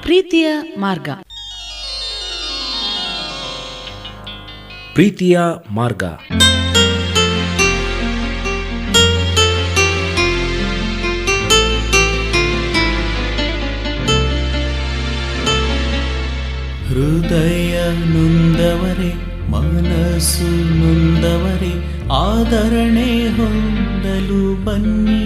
ಪ್ರೀತಿಯ ಮಾರ್ಗ ಪ್ರೀತಿಯ ಮಾರ್ಗ ಹೃದಯ ನೊಂದವರೆ ಮನಸ್ಸು ನೊಂದವರೆ ಆದರಣೆ ಹೊಂದಲು ಬನ್ನಿ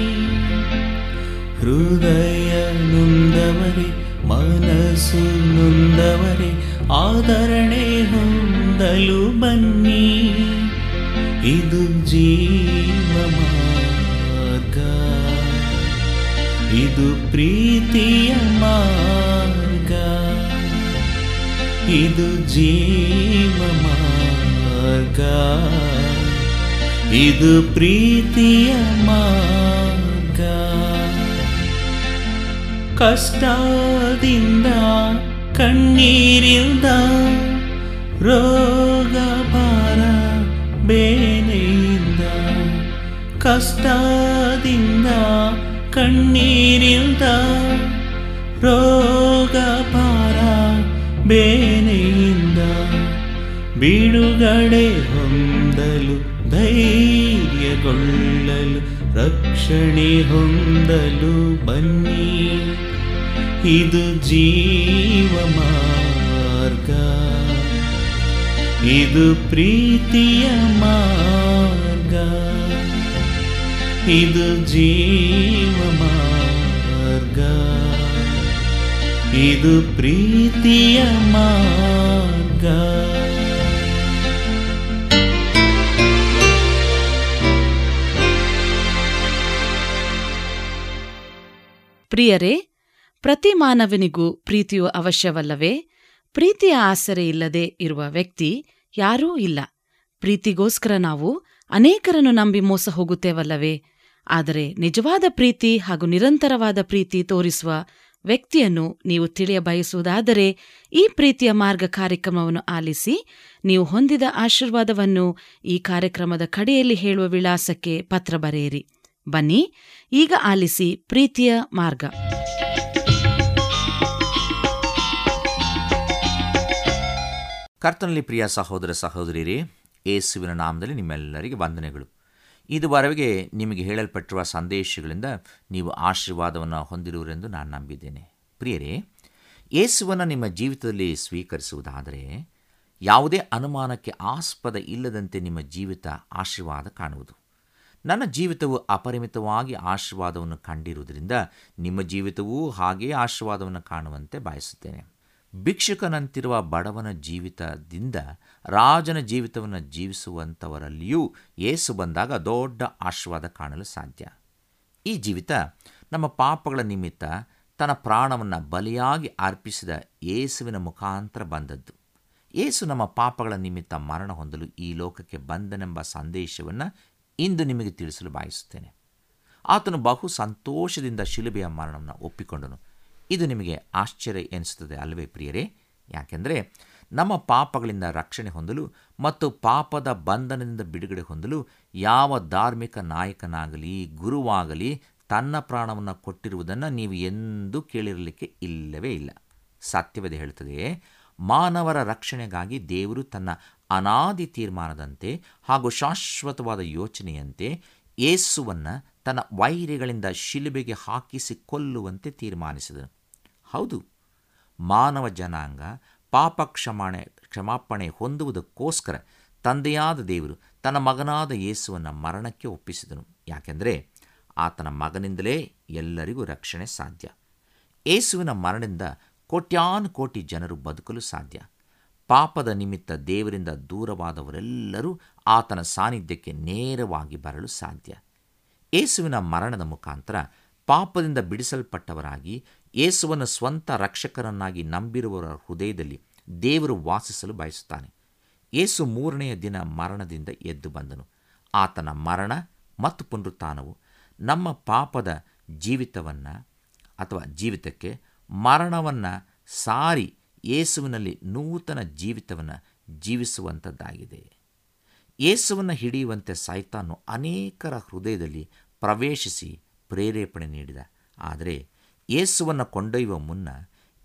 ಹೃದಯ ನೊಂದವರೆ ಮನಸ್ಸು ನೊಂದವರೆ ಆದರಣೆ ಹೊಂದಲು ಬನ್ನಿ ಇದು ಜೀವ ಮಾರ್ಗ ಇದು ಪ್ರೀತಿಯ ಮಾರ್ಗ ಇದು ಜೀವ ಮಾರ್ಗ ಇದು ಪ್ರೀತಿಯ ಮಾರ್ಗ ಕಷ್ಟದಿಂದ ಕಣ್ಣೀರಿಂದ ರೋಗ ಭಾರ ಬೇನೆಯಿಂದ ಕಷ್ಟದಿಂದ ಕಣ್ಣೀರಿಂದ ರೋಗ ಭಾರ ಬೇನೆಯಿಂದ ಬಿಡುಗಡೆ ಹೊಂದಲು ಧೈರ್ಯಗೊಳ್ಳಲು ರಕ್ಷಣೆ ಹೊಂದಲು ಬನ್ನಿ ಇದು ಜೀವ ಮಾರ್ಗ ಇದು ಪ್ರೀತಿಯ ಮಾರ್ಗ ಇದು ಜೀವ ಮಾರ್ಗ ಇದು ಪ್ರೀತಿಯ ಮಾರ್ಗ ಪ್ರಿಯರೇ ಪ್ರತಿ ಮಾನವನಿಗೂ ಪ್ರೀತಿಯು ಅವಶ್ಯವಲ್ಲವೇ ಪ್ರೀತಿಯ ಆಸರೆ ಇಲ್ಲದೆ ಇರುವ ವ್ಯಕ್ತಿ ಯಾರೂ ಇಲ್ಲ ಪ್ರೀತಿಗೋಸ್ಕರ ನಾವು ಅನೇಕರನ್ನು ನಂಬಿ ಮೋಸ ಹೋಗುತ್ತೇವಲ್ಲವೇ ಆದರೆ ನಿಜವಾದ ಪ್ರೀತಿ ಹಾಗೂ ನಿರಂತರವಾದ ಪ್ರೀತಿ ತೋರಿಸುವ ವ್ಯಕ್ತಿಯನ್ನು ನೀವು ತಿಳಿಯ ಬಯಸುವುದಾದರೆ ಈ ಪ್ರೀತಿಯ ಮಾರ್ಗ ಕಾರ್ಯಕ್ರಮವನ್ನು ಆಲಿಸಿ ನೀವು ಹೊಂದಿದ ಆಶೀರ್ವಾದವನ್ನು ಈ ಕಾರ್ಯಕ್ರಮದ ಕಡೆಯಲ್ಲಿ ಹೇಳುವ ವಿಳಾಸಕ್ಕೆ ಪತ್ರ ಬರೆಯಿರಿ ಬನ್ನಿ ಈಗ ಆಲಿಸಿ ಪ್ರೀತಿಯ ಮಾರ್ಗ ಕರ್ತನಲ್ಲಿ ಪ್ರಿಯ ಸಹೋದರ ಸಹೋದರಿಯರೇ ಯೇಸುವಿನ ನಾಮದಲ್ಲಿ ನಿಮ್ಮೆಲ್ಲರಿಗೆ ವಂದನೆಗಳು ಇದುವರೆಗೆ ನಿಮಗೆ ಹೇಳಲ್ಪಟ್ಟಿರುವ ಸಂದೇಶಗಳಿಂದ ನೀವು ಆಶೀರ್ವಾದವನ್ನು ಹೊಂದಿರುವರೆಂದು ನಾನು ನಂಬಿದ್ದೇನೆ ಪ್ರಿಯರೇ ಯೇಸುವನ್ನು ನಿಮ್ಮ ಜೀವಿತದಲ್ಲಿ ಸ್ವೀಕರಿಸುವುದಾದರೆ ಯಾವುದೇ ಅನುಮಾನಕ್ಕೆ ಆಸ್ಪದ ಇಲ್ಲದಂತೆ ನಿಮ್ಮ ಜೀವಿತ ಆಶೀರ್ವಾದ ಕಾಣುವುದು ನನ್ನ ಜೀವಿತವು ಅಪರಿಮಿತವಾಗಿ ಆಶೀರ್ವಾದವನ್ನು ಕಂಡಿರುವುದರಿಂದ ನಿಮ್ಮ ಜೀವಿತವೂ ಹಾಗೇ ಆಶೀರ್ವಾದವನ್ನು ಕಾಣುವಂತೆ ಬಯಸುತ್ತೇನೆ ಭಿಕ್ಷುಕನಂತಿರುವ ಬಡವನ ಜೀವಿತದಿಂದ ರಾಜನ ಜೀವಿತವನ್ನು ಜೀವಿಸುವಂಥವರಲ್ಲಿಯೂ ಏಸು ಬಂದಾಗ ದೊಡ್ಡ ಆಶೀರ್ವಾದ ಕಾಣಲು ಸಾಧ್ಯ ಈ ಜೀವಿತ ನಮ್ಮ ಪಾಪಗಳ ನಿಮಿತ್ತ ತನ್ನ ಪ್ರಾಣವನ್ನು ಬಲಿಯಾಗಿ ಅರ್ಪಿಸಿದ ಯೇಸುವಿನ ಮುಖಾಂತರ ಬಂದದ್ದು ಯೇಸು ನಮ್ಮ ಪಾಪಗಳ ನಿಮಿತ್ತ ಮರಣ ಹೊಂದಲು ಈ ಲೋಕಕ್ಕೆ ಬಂದನೆಂಬ ಸಂದೇಶವನ್ನು ಇಂದು ನಿಮಗೆ ತಿಳಿಸಲು ಬಯಸುತ್ತೇನೆ ಆತನು ಬಹು ಸಂತೋಷದಿಂದ ಶಿಲುಬೆಯ ಮರಣವನ್ನು ಒಪ್ಪಿಕೊಂಡನು ಇದು ನಿಮಗೆ ಆಶ್ಚರ್ಯ ಎನಿಸುತ್ತದೆ ಅಲ್ಲವೇ ಪ್ರಿಯರೇ ಯಾಕೆಂದರೆ ನಮ್ಮ ಪಾಪಗಳಿಂದ ರಕ್ಷಣೆ ಹೊಂದಲು ಮತ್ತು ಪಾಪದ ಬಂಧನದಿಂದ ಬಿಡುಗಡೆ ಹೊಂದಲು ಯಾವ ಧಾರ್ಮಿಕ ನಾಯಕನಾಗಲಿ ಗುರುವಾಗಲಿ ತನ್ನ ಪ್ರಾಣವನ್ನು ಕೊಟ್ಟಿರುವುದನ್ನು ನೀವು ಎಂದೂ ಕೇಳಿರಲಿಕ್ಕೆ ಇಲ್ಲವೇ ಇಲ್ಲ ಸತ್ಯವೇದ ಹೇಳುತ್ತದೆ ಮಾನವರ ರಕ್ಷಣೆಗಾಗಿ ದೇವರು ತನ್ನ ಅನಾದಿ ತೀರ್ಮಾನದಂತೆ ಹಾಗೂ ಶಾಶ್ವತವಾದ ಯೋಚನೆಯಂತೆ ಯೇಸುವನ್ನು ತನ್ನ ವೈರಿಗಳಿಂದ ಶಿಲುಬೆಗೆ ಹಾಕಿಸಿ ಕೊಲ್ಲುವಂತೆ ತೀರ್ಮಾನಿಸಿದನು ಹೌದು ಮಾನವ ಜನಾಂಗ ಪಾಪ ಕ್ಷಮಾಣೆ ಕ್ಷಮಾಪಣೆ ಹೊಂದುವುದಕ್ಕೋಸ್ಕರ ತಂದೆಯಾದ ದೇವರು ತನ್ನ ಮಗನಾದ ಯೇಸುವನ್ನು ಮರಣಕ್ಕೆ ಒಪ್ಪಿಸಿದನು ಯಾಕೆಂದರೆ ಆತನ ಮಗನಿಂದಲೇ ಎಲ್ಲರಿಗೂ ರಕ್ಷಣೆ ಸಾಧ್ಯ ಯೇಸುವಿನ ಮರಣದಿಂದ ಕೋಟ್ಯಾನು ಕೋಟಿ ಜನರು ಬದುಕಲು ಸಾಧ್ಯ ಪಾಪದ ನಿಮಿತ್ತ ದೇವರಿಂದ ದೂರವಾದವರೆಲ್ಲರೂ ಆತನ ಸಾನ್ನಿಧ್ಯಕ್ಕೆ ನೇರವಾಗಿ ಬರಲು ಸಾಧ್ಯ ಯೇಸುವಿನ ಮರಣದ ಮುಖಾಂತರ ಪಾಪದಿಂದ ಬಿಡಿಸಲ್ಪಟ್ಟವರಾಗಿ ಯೇಸುವನ್ನು ಸ್ವಂತ ರಕ್ಷಕರನ್ನಾಗಿ ನಂಬಿರುವವರ ಹೃದಯದಲ್ಲಿ ದೇವರು ವಾಸಿಸಲು ಬಯಸುತ್ತಾನೆ ಯೇಸು ಮೂರನೆಯ ದಿನ ಮರಣದಿಂದ ಎದ್ದು ಬಂದನು ಆತನ ಮರಣ ಮತ್ತು ಪುನರುತ್ಥಾನವು ನಮ್ಮ ಪಾಪದ ಜೀವಿತವನ್ನು ಅಥವಾ ಜೀವಿತಕ್ಕೆ ಮರಣವನ್ನು ಸಾರಿ ಯೇಸುವಿನಲ್ಲಿ ನೂತನ ಜೀವಿತವನ್ನು ಜೀವಿಸುವಂಥದ್ದಾಗಿದೆ ಯೇಸುವನ್ನು ಹಿಡಿಯುವಂತೆ ಸೈತಾನು ಅನೇಕರ ಹೃದಯದಲ್ಲಿ ಪ್ರವೇಶಿಸಿ ಪ್ರೇರೇಪಣೆ ನೀಡಿದ ಆದರೆ ಯೇಸುವನ್ನು ಕೊಂಡೊಯ್ಯುವ ಮುನ್ನ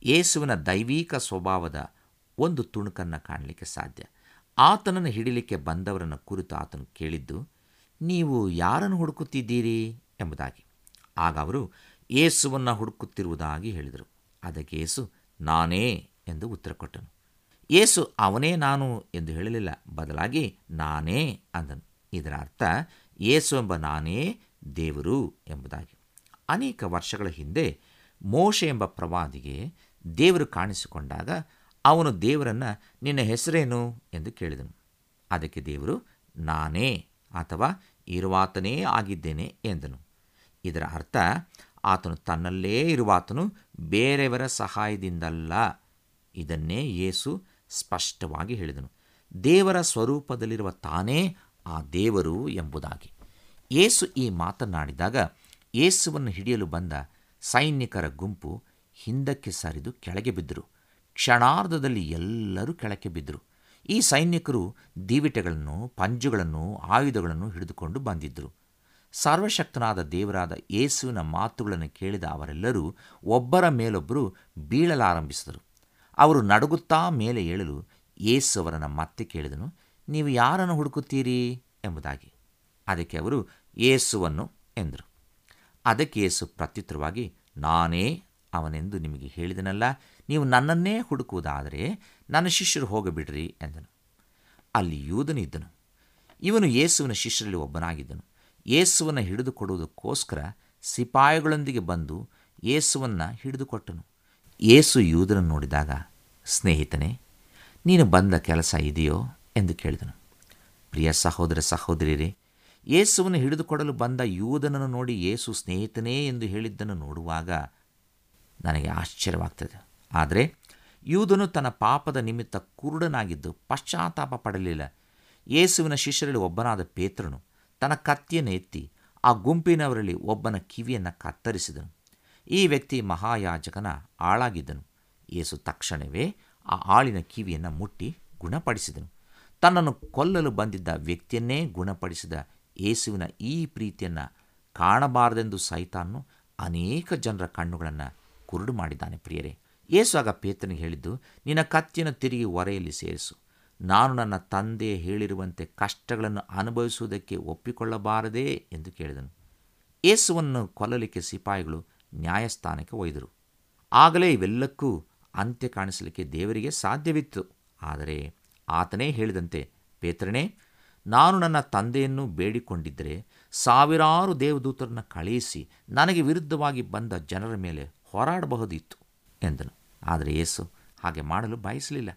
ಯೇಸುವಿನ ದೈವಿಕ ಸ್ವಭಾವದ ಒಂದು ತುಣುಕನ್ನು ಕಾಣಲಿಕ್ಕೆ ಸಾಧ್ಯ ಆತನನ್ನು ಹಿಡಿಲಿಕ್ಕೆ ಬಂದವರನ್ನು ಕುರಿತು ಆತನು ಕೇಳಿದ್ದು ನೀವು ಯಾರನ್ನು ಹುಡುಕುತ್ತಿದ್ದೀರಿ ಎಂಬುದಾಗಿ ಆಗ ಅವರು ಯೇಸುವನ್ನು ಹುಡುಕುತ್ತಿರುವುದಾಗಿ ಹೇಳಿದರು ಅದಕ್ಕೆ ಯೇಸು ನಾನೇ ಎಂದು ಉತ್ತರ ಕೊಟ್ಟನು ಯೇಸು ಅವನೇ ನಾನು ಎಂದು ಹೇಳಲಿಲ್ಲ ಬದಲಾಗಿ ನಾನೇ ಅಂದನು ಇದರ ಅರ್ಥ ಯೇಸು ಎಂಬ ನಾನೇ ದೇವರು ಎಂಬುದಾಗಿ ಅನೇಕ ವರ್ಷಗಳ ಹಿಂದೆ ಮೋಶೆ ಎಂಬ ಪ್ರವಾದಿಗೆ ದೇವರು ಕಾಣಿಸಿಕೊಂಡಾಗ ಅವನು ದೇವರನ್ನು ನಿನ್ನ ಹೆಸರೇನು ಎಂದು ಕೇಳಿದನು ಅದಕ್ಕೆ ದೇವರು ನಾನೇ ಅಥವಾ ಇರುವಾತನೇ ಆಗಿದ್ದೇನೆ ಎಂದನು ಇದರ ಅರ್ಥ ಆತನು ತನ್ನಲ್ಲೇ ಇರುವಾತನು ಬೇರೆಯವರ ಸಹಾಯದಿಂದಲ್ಲ ಇದನ್ನೇ ಯೇಸು ಸ್ಪಷ್ಟವಾಗಿ ಹೇಳಿದನು ದೇವರ ಸ್ವರೂಪದಲ್ಲಿರುವ ತಾನೇ ಆ ದೇವರು ಎಂಬುದಾಗಿ ಯೇಸು ಈ ಮಾತನಾಡಿದಾಗ ಯೇಸುವನ್ನು ಹಿಡಿಯಲು ಬಂದ ಸೈನಿಕರ ಗುಂಪು ಹಿಂದಕ್ಕೆ ಸರಿದು ಕೆಳಗೆ ಬಿದ್ದರು ಕ್ಷಣಾರ್ಧದಲ್ಲಿ ಎಲ್ಲರೂ ಕೆಳಕ್ಕೆ ಬಿದ್ದರು ಈ ಸೈನಿಕರು ದೀವಿಟೆಗಳನ್ನು ಪಂಜುಗಳನ್ನು ಆಯುಧಗಳನ್ನು ಹಿಡಿದುಕೊಂಡು ಬಂದಿದ್ದರು ಸರ್ವಶಕ್ತನಾದ ದೇವರಾದ ಯೇಸುವಿನ ಮಾತುಗಳನ್ನು ಕೇಳಿದ ಅವರೆಲ್ಲರೂ ಒಬ್ಬರ ಮೇಲೊಬ್ಬರು ಬೀಳಲಾರಂಭಿಸಿದರು ಅವರು ನಡುಗುತ್ತಾ ಮೇಲೆ ಏಳಲು ಯೇಸು ಅವರನ್ನು ಮತ್ತೆ ಕೇಳಿದನು ನೀವು ಯಾರನ್ನು ಹುಡುಕುತ್ತೀರಿ ಎಂಬುದಾಗಿ ಅದಕ್ಕೆ ಅವರು ಯೇಸುವನ್ನು ಎಂದರು ಅದಕ್ಕೆ ಯೇಸು ಪ್ರತ್ಯುತ್ತರವಾಗಿ ನಾನೇ ಅವನೆಂದು ನಿಮಗೆ ಹೇಳಿದನಲ್ಲ ನೀವು ನನ್ನನ್ನೇ ಹುಡುಕುವುದಾದರೆ ನನ್ನ ಶಿಷ್ಯರು ಹೋಗಬಿಡ್ರಿ ಎಂದನು ಅಲ್ಲಿ ಯೂದನು ಇದ್ದನು ಇವನು ಯೇಸುವಿನ ಶಿಷ್ಯರಲ್ಲಿ ಒಬ್ಬನಾಗಿದ್ದನು ಯೇಸುವನ್ನು ಹಿಡಿದುಕೊಡುವುದಕ್ಕೋಸ್ಕರ ಸಿಪಾಯಿಗಳೊಂದಿಗೆ ಬಂದು ಯೇಸುವನ್ನು ಹಿಡಿದುಕೊಟ್ಟನು ಯೇಸು ಯೂದನನ್ನು ನೋಡಿದಾಗ ಸ್ನೇಹಿತನೇ ನೀನು ಬಂದ ಕೆಲಸ ಇದೆಯೋ ಎಂದು ಕೇಳಿದನು ಪ್ರಿಯ ಸಹೋದರ ಸಹೋದರಿಯರೇ ಯೇಸುವನ್ನು ಹಿಡಿದುಕೊಡಲು ಬಂದ ಯೂದನನ್ನು ನೋಡಿ ಯೇಸು ಸ್ನೇಹಿತನೇ ಎಂದು ಹೇಳಿದ್ದನ್ನು ನೋಡುವಾಗ ನನಗೆ ಆಶ್ಚರ್ಯವಾಗ್ತದೆ ಆದರೆ ಯೂದನು ತನ್ನ ಪಾಪದ ನಿಮಿತ್ತ ಕುರುಡನಾಗಿದ್ದು ಪಶ್ಚಾತ್ತಾಪ ಪಡಲಿಲ್ಲ ಯೇಸುವಿನ ಶಿಷ್ಯರಲ್ಲಿ ಒಬ್ಬನಾದ ಪೇತ್ರನು ತನ್ನ ಕತ್ತಿಯನ್ನು ಎತ್ತಿ ಆ ಗುಂಪಿನವರಲ್ಲಿ ಒಬ್ಬನ ಕಿವಿಯನ್ನು ಕತ್ತರಿಸಿದನು ಈ ವ್ಯಕ್ತಿ ಮಹಾಯಾಜಕನ ಆಳಾಗಿದ್ದನು ಯೇಸು ತಕ್ಷಣವೇ ಆ ಆಳಿನ ಕಿವಿಯನ್ನು ಮುಟ್ಟಿ ಗುಣಪಡಿಸಿದನು ತನ್ನನ್ನು ಕೊಲ್ಲಲು ಬಂದಿದ್ದ ವ್ಯಕ್ತಿಯನ್ನೇ ಗುಣಪಡಿಸಿದ ಯೇಸುವಿನ ಈ ಪ್ರೀತಿಯನ್ನು ಕಾಣಬಾರದೆಂದು ಸೈತಾನು ಅನೇಕ ಜನರ ಕಣ್ಣುಗಳನ್ನು ಕುರುಡು ಮಾಡಿದ್ದಾನೆ ಪ್ರಿಯರೇ ಯೇಸು ಆಗ ಪೇತ್ರನಿಗೆ ಹೇಳಿದ್ದು ನಿನ್ನ ಕತ್ತಿಯನ್ನು ತಿರುಗಿ ಹೊರೆಯಲ್ಲಿ ಸೇರಿಸು ನಾನು ನನ್ನ ತಂದೆ ಹೇಳಿರುವಂತೆ ಕಷ್ಟಗಳನ್ನು ಅನುಭವಿಸುವುದಕ್ಕೆ ಒಪ್ಪಿಕೊಳ್ಳಬಾರದೇ ಎಂದು ಕೇಳಿದನು ಯೇಸುವನ್ನು ಕೊಲ್ಲಲಿಕ್ಕೆ ಸಿಪಾಯಿಗಳು ನ್ಯಾಯಸ್ಥಾನಕ್ಕೆ ಒಯ್ದರು ಆಗಲೇ ಇವೆಲ್ಲಕ್ಕೂ ಅಂತ್ಯ ಕಾಣಿಸಲಿಕ್ಕೆ ದೇವರಿಗೆ ಸಾಧ್ಯವಿತ್ತು ಆದರೆ ಆತನೇ ಹೇಳಿದಂತೆ ಪೇತ್ರನೇ ನಾನು ನನ್ನ ತಂದೆಯನ್ನು ಬೇಡಿಕೊಂಡಿದ್ದರೆ ಸಾವಿರಾರು ದೇವದೂತರನ್ನು ಕಳುಹಿಸಿ ನನಗೆ ವಿರುದ್ಧವಾಗಿ ಬಂದ ಜನರ ಮೇಲೆ ಹೋರಾಡಬಹುದಿತ್ತು ಎಂದನು ಆದರೆ ಯೇಸು ಹಾಗೆ ಮಾಡಲು ಬಯಸಲಿಲ್ಲ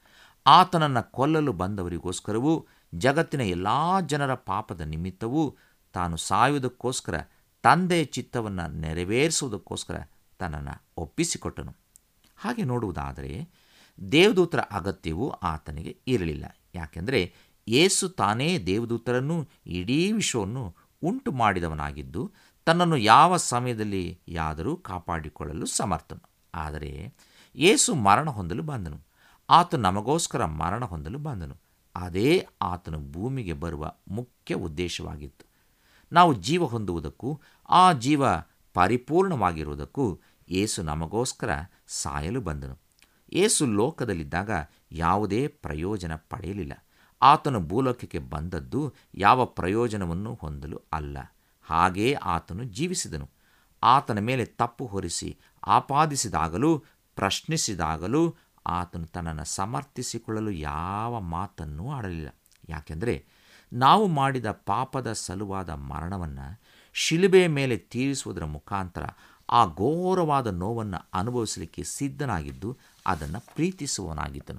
ಆತನನ್ನು ಕೊಲ್ಲಲು ಬಂದವರಿಗೋಸ್ಕರವೂ ಜಗತ್ತಿನ ಎಲ್ಲ ಜನರ ಪಾಪದ ನಿಮಿತ್ತವೂ ತಾನು ಸಾಯುವುದಕ್ಕೋಸ್ಕರ ತಂದೆಯ ಚಿತ್ತವನ್ನು ನೆರವೇರಿಸುವುದಕ್ಕೋಸ್ಕರ ತನ್ನನ್ನು ಒಪ್ಪಿಸಿಕೊಟ್ಟನು ಹಾಗೆ ನೋಡುವುದಾದರೆ ದೇವದೂತರ ಅಗತ್ಯವೂ ಆತನಿಗೆ ಇರಲಿಲ್ಲ ಯಾಕೆಂದರೆ ಯೇಸು ತಾನೇ ದೇವದೂತರನ್ನು ಇಡೀ ವಿಶ್ವವನ್ನು ಉಂಟು ಮಾಡಿದವನಾಗಿದ್ದು ತನ್ನನ್ನು ಯಾವ ಸಮಯದಲ್ಲಿ ಯಾದರೂ ಕಾಪಾಡಿಕೊಳ್ಳಲು ಸಮರ್ಥನು ಆದರೆ ಯೇಸು ಮರಣ ಹೊಂದಲು ಬಂದನು ಆತ ನಮಗೋಸ್ಕರ ಮರಣ ಹೊಂದಲು ಬಂದನು ಅದೇ ಆತನು ಭೂಮಿಗೆ ಬರುವ ಮುಖ್ಯ ಉದ್ದೇಶವಾಗಿತ್ತು ನಾವು ಜೀವ ಹೊಂದುವುದಕ್ಕೂ ಆ ಜೀವ ಪರಿಪೂರ್ಣವಾಗಿರುವುದಕ್ಕೂ ಯೇಸು ನಮಗೋಸ್ಕರ ಸಾಯಲು ಬಂದನು ಯೇಸು ಲೋಕದಲ್ಲಿದ್ದಾಗ ಯಾವುದೇ ಪ್ರಯೋಜನ ಪಡೆಯಲಿಲ್ಲ ಆತನು ಭೂಲೋಕಕ್ಕೆ ಬಂದದ್ದು ಯಾವ ಪ್ರಯೋಜನವನ್ನು ಹೊಂದಲು ಅಲ್ಲ ಹಾಗೇ ಆತನು ಜೀವಿಸಿದನು ಆತನ ಮೇಲೆ ತಪ್ಪು ಹೊರಿಸಿ ಆಪಾದಿಸಿದಾಗಲೂ ಪ್ರಶ್ನಿಸಿದಾಗಲೂ ಆತನು ತನ್ನನ್ನು ಸಮರ್ಥಿಸಿಕೊಳ್ಳಲು ಯಾವ ಮಾತನ್ನೂ ಆಡಲಿಲ್ಲ ಯಾಕೆಂದರೆ ನಾವು ಮಾಡಿದ ಪಾಪದ ಸಲುವಾದ ಮರಣವನ್ನು ಶಿಲುಬೆಯ ಮೇಲೆ ತೀರಿಸುವುದರ ಮುಖಾಂತರ ಆ ಘೋರವಾದ ನೋವನ್ನು ಅನುಭವಿಸಲಿಕ್ಕೆ ಸಿದ್ಧನಾಗಿದ್ದು ಅದನ್ನು ಪ್ರೀತಿಸುವವನಾಗಿದ್ದನು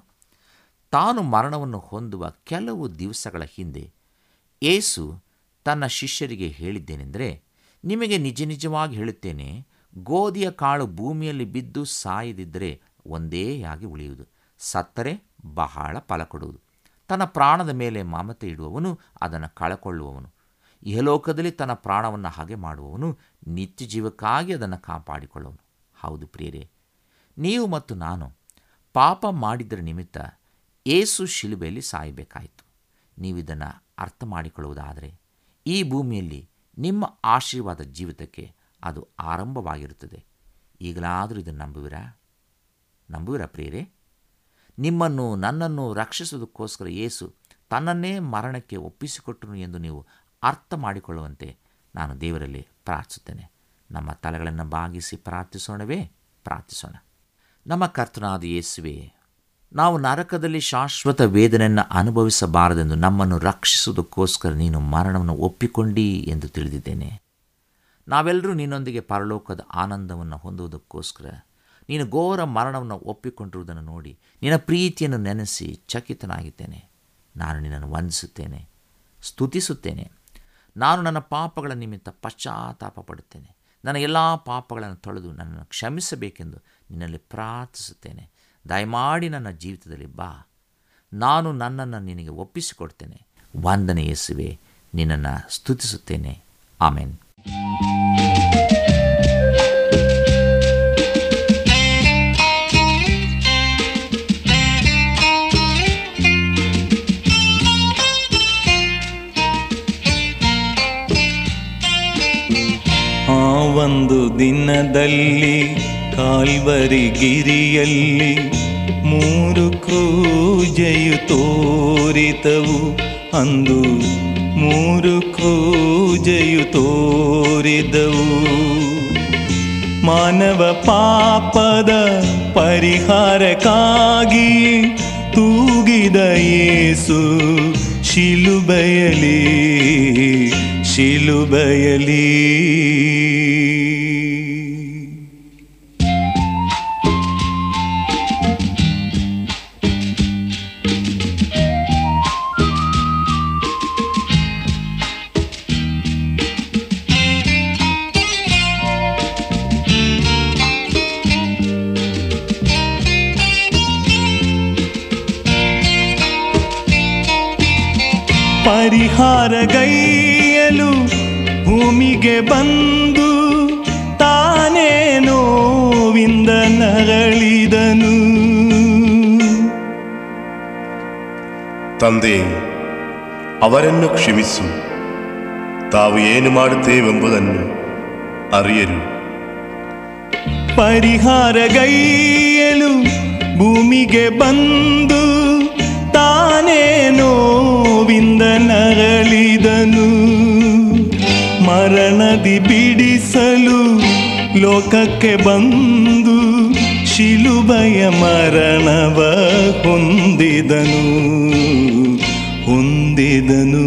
ತಾನು ಮರಣವನ್ನು ಹೊಂದುವ ಕೆಲವು ದಿವಸಗಳ ಹಿಂದೆ ಏಸು ತನ್ನ ಶಿಷ್ಯರಿಗೆ ಹೇಳಿದ್ದೇನೆಂದರೆ ನಿಮಗೆ ನಿಜ ನಿಜವಾಗಿ ಹೇಳುತ್ತೇನೆ ಗೋಧಿಯ ಕಾಳು ಭೂಮಿಯಲ್ಲಿ ಬಿದ್ದು ಸಾಯದಿದ್ದರೆ ಒಂದೇ ಆಗಿ ಉಳಿಯುವುದು ಸತ್ತರೆ ಬಹಳ ಫಲ ಕೊಡುವುದು ತನ್ನ ಪ್ರಾಣದ ಮೇಲೆ ಮಮತೆ ಇಡುವವನು ಅದನ್ನು ಕಳಕೊಳ್ಳುವವನು ಇಹಲೋಕದಲ್ಲಿ ತನ್ನ ಪ್ರಾಣವನ್ನು ಹಾಗೆ ಮಾಡುವವನು ನಿತ್ಯ ಜೀವಕ್ಕಾಗಿ ಅದನ್ನು ಕಾಪಾಡಿಕೊಳ್ಳುವನು ಹೌದು ಪ್ರಿಯರೇ ನೀವು ಮತ್ತು ನಾನು ಪಾಪ ಮಾಡಿದ್ದರ ನಿಮಿತ್ತ ಏಸು ಶಿಲುಬೆಯಲ್ಲಿ ಸಾಯಬೇಕಾಯಿತು ನೀವಿದನ್ನು ಅರ್ಥ ಮಾಡಿಕೊಳ್ಳುವುದಾದರೆ ಈ ಭೂಮಿಯಲ್ಲಿ ನಿಮ್ಮ ಆಶೀರ್ವಾದ ಜೀವಿತಕ್ಕೆ ಅದು ಆರಂಭವಾಗಿರುತ್ತದೆ ಈಗಲಾದರೂ ಇದನ್ನು ನಂಬುವಿರಾ ನಂಬುವಿರ ಪ್ರಿಯರೇ ನಿಮ್ಮನ್ನು ನನ್ನನ್ನು ರಕ್ಷಿಸುವುದಕ್ಕೋಸ್ಕರ ಯೇಸು ತನ್ನನ್ನೇ ಮರಣಕ್ಕೆ ಒಪ್ಪಿಸಿಕೊಟ್ಟನು ಎಂದು ನೀವು ಅರ್ಥ ಮಾಡಿಕೊಳ್ಳುವಂತೆ ನಾನು ದೇವರಲ್ಲಿ ಪ್ರಾರ್ಥಿಸುತ್ತೇನೆ ನಮ್ಮ ತಲೆಗಳನ್ನು ಬಾಗಿಸಿ ಪ್ರಾರ್ಥಿಸೋಣವೇ ಪ್ರಾರ್ಥಿಸೋಣ ನಮ್ಮ ಕರ್ತನಾದ ಯೇಸುವೆ ನಾವು ನರಕದಲ್ಲಿ ಶಾಶ್ವತ ವೇದನೆಯನ್ನು ಅನುಭವಿಸಬಾರದೆಂದು ನಮ್ಮನ್ನು ರಕ್ಷಿಸುವುದಕ್ಕೋಸ್ಕರ ನೀನು ಮರಣವನ್ನು ಒಪ್ಪಿಕೊಂಡಿ ಎಂದು ತಿಳಿದಿದ್ದೇನೆ ನಾವೆಲ್ಲರೂ ನಿನ್ನೊಂದಿಗೆ ಪರಲೋಕದ ಆನಂದವನ್ನು ಹೊಂದುವುದಕ್ಕೋಸ್ಕರ ನೀನು ಘೋರ ಮರಣವನ್ನು ಒಪ್ಪಿಕೊಂಡಿರುವುದನ್ನು ನೋಡಿ ನಿನ್ನ ಪ್ರೀತಿಯನ್ನು ನೆನೆಸಿ ಚಕಿತನಾಗಿದ್ದೇನೆ ನಾನು ನಿನ್ನನ್ನು ವಂದಿಸುತ್ತೇನೆ ಸ್ತುತಿಸುತ್ತೇನೆ ನಾನು ನನ್ನ ಪಾಪಗಳ ನಿಮಿತ್ತ ಪಶ್ಚಾತ್ತಾಪ ಪಡುತ್ತೇನೆ ನನ್ನ ಎಲ್ಲ ಪಾಪಗಳನ್ನು ತೊಳೆದು ನನ್ನನ್ನು ಕ್ಷಮಿಸಬೇಕೆಂದು ನಿನ್ನಲ್ಲಿ ಪ್ರಾರ್ಥಿಸುತ್ತೇನೆ ದಯಮಾಡಿ ನನ್ನ ಜೀವಿತದಲ್ಲಿ ಬಾ ನಾನು ನನ್ನನ್ನು ನಿನಗೆ ಒಪ್ಪಿಸಿಕೊಡ್ತೇನೆ ವಂದನೆ ಯೇಸುವೆ ನಿನ್ನನ್ನು ಸ್ತುತಿಸುತ್ತೇನೆ ಆಮೇನ್ ಆ ಒಂದು ದಿನದಲ್ಲಿ ಕಾಲ್ವರಿ ಗಿರಿಯಲ್ಲಿ ಮೂರು ಕ್ರೂಜೆಯು ತೋರಿತವು ಅಂದು ಮೂರು ಕ್ರೂಜೆಯು ತೋರಿದವು ಮಾನವ ಪಾಪದ ಪರಿಹಾರಕ್ಕಾಗಿ ತೂಗಿದ ಯೇಸು ಶಿಲುಬಯಲಿ ಶಿಲುಬಯಲಿ ಪರಿಹಾರಗೈಯಲು ಭೂಮಿಗೆ ಬಂದು ತಾನೇ ನೋವಿಂದ ನರಳಿದನು ತಂದೆ ಅವರನ್ನು ಕ್ಷಮಿಸು ತಾವು ಏನು ಮಾಡುತ್ತೇವೆಂಬುದನ್ನು ಅರಿಯರು ಪರಿಹಾರಗೈಯಲು ಭೂಮಿಗೆ ಬಂದು ತಾನೇ ನೋವಿಂದ ನರಳಿದನು ಮರಣದಿ ಬಿಡಿಸಲು ಲೋಕಕ್ಕೆ ಬಂದು ಶಿಲುಬಯ ಮರಣವ ಹೊಂದಿದನು ಹೊಂದಿದನು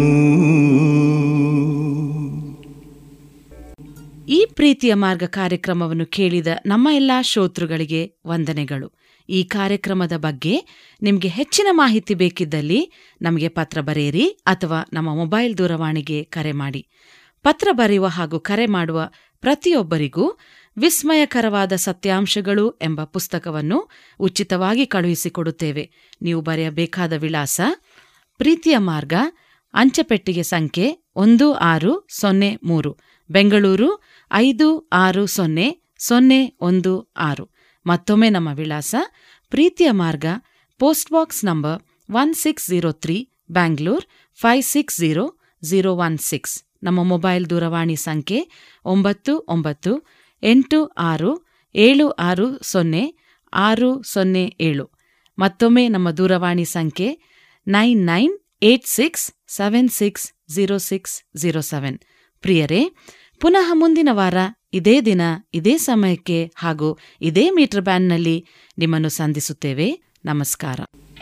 ಈ ಪ್ರೀತಿಯ ಮಾರ್ಗ ಕಾರ್ಯಕ್ರಮವನ್ನು ಕೇಳಿದ ನಮ್ಮ ಎಲ್ಲಾ ಶ್ರೋತೃಗಳಿಗೆ ವಂದನೆಗಳು ಈ ಕಾರ್ಯಕ್ರಮದ ಬಗ್ಗೆ ನಿಮಗೆ ಹೆಚ್ಚಿನ ಮಾಹಿತಿ ಬೇಕಿದ್ದಲ್ಲಿ ನಮಗೆ ಪತ್ರ ಬರೆಯಿರಿ ಅಥವಾ ನಮ್ಮ ಮೊಬೈಲ್ ದೂರವಾಣಿಗೆ ಕರೆ ಮಾಡಿ ಪತ್ರ ಬರೆಯುವ ಹಾಗೂ ಕರೆ ಮಾಡುವ ಪ್ರತಿಯೊಬ್ಬರಿಗೂ ವಿಸ್ಮಯಕರವಾದ ಸತ್ಯಾಂಶಗಳು ಎಂಬ ಪುಸ್ತಕವನ್ನು ಉಚಿತವಾಗಿ ಕಳುಹಿಸಿಕೊಡುತ್ತೇವೆ ನೀವು ಬರೆಯಬೇಕಾದ ವಿಳಾಸ ಪ್ರೀತಿಯ ಮಾರ್ಗ ಅಂಚೆಪೆಟ್ಟಿಗೆ ಸಂಖ್ಯೆ ಒಂದು ಆರು ಸೊನ್ನೆ ಮೂರು ಬೆಂಗಳೂರು ಐದು ಆರು ಸೊನ್ನೆ ಸೊನ್ನೆ ಒಂದು ಆರು ಮತ್ತೊಮ್ಮೆ ನಮ್ಮ ವಿಳಾಸ ಪ್ರೀತಿಯ ಮಾರ್ಗ post box number one six zero three Bangalore five six zero zero one six ನಮ್ಮ ಮೊಬೈಲ್ ದೂರವಾಣಿ ಸಂಖ್ಯೆ ಒಂಬತ್ತು ಒಂಬತ್ತು ಎಂಟು ಆರು ಏಳು ಆರು ಸೊನ್ನೆ ಆರು ಸೊನ್ನೆ ಏಳು ಮತ್ತೊಮ್ಮೆ ನಮ್ಮ ದೂರವಾಣಿ ಸಂಖ್ಯೆ nine nine eight six seven six zero six zero seven ಪ್ರಿಯರೇ ಪುನಃ ಮುಂದಿನ ವಾರ ಇದೇ ದಿನ ಇದೇ ಸಮಯಕ್ಕೆ ಹಾಗೂ ಇದೇ ಮೀಟರ್ ಬ್ಯಾಂಡ್ನಲ್ಲಿ ನಿಮ್ಮನ್ನು ಸಂಧಿಸುತ್ತೇವೆ ನಮಸ್ಕಾರ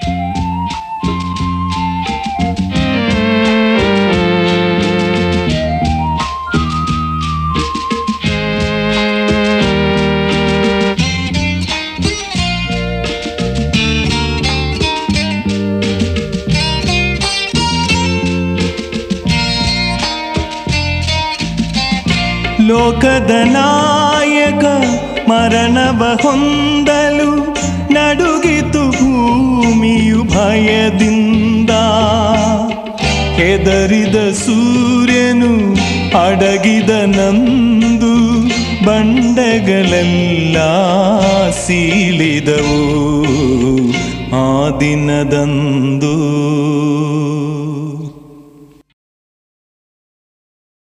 ಲೋಕದ ನಾಯಕ ಮರಣವ ಹೊಂದಲು ನಡುಗಿತು ಭೂಮಿಯು ಭಯದಿಂದ ಹೆದರಿದ ಸೂರ್ಯನು ಅಡಗಿದ ನಂದು ಬಂಡೆಗಳೆಲ್ಲ ಸೀಳಿದವು ಆ ದಿನದಂದು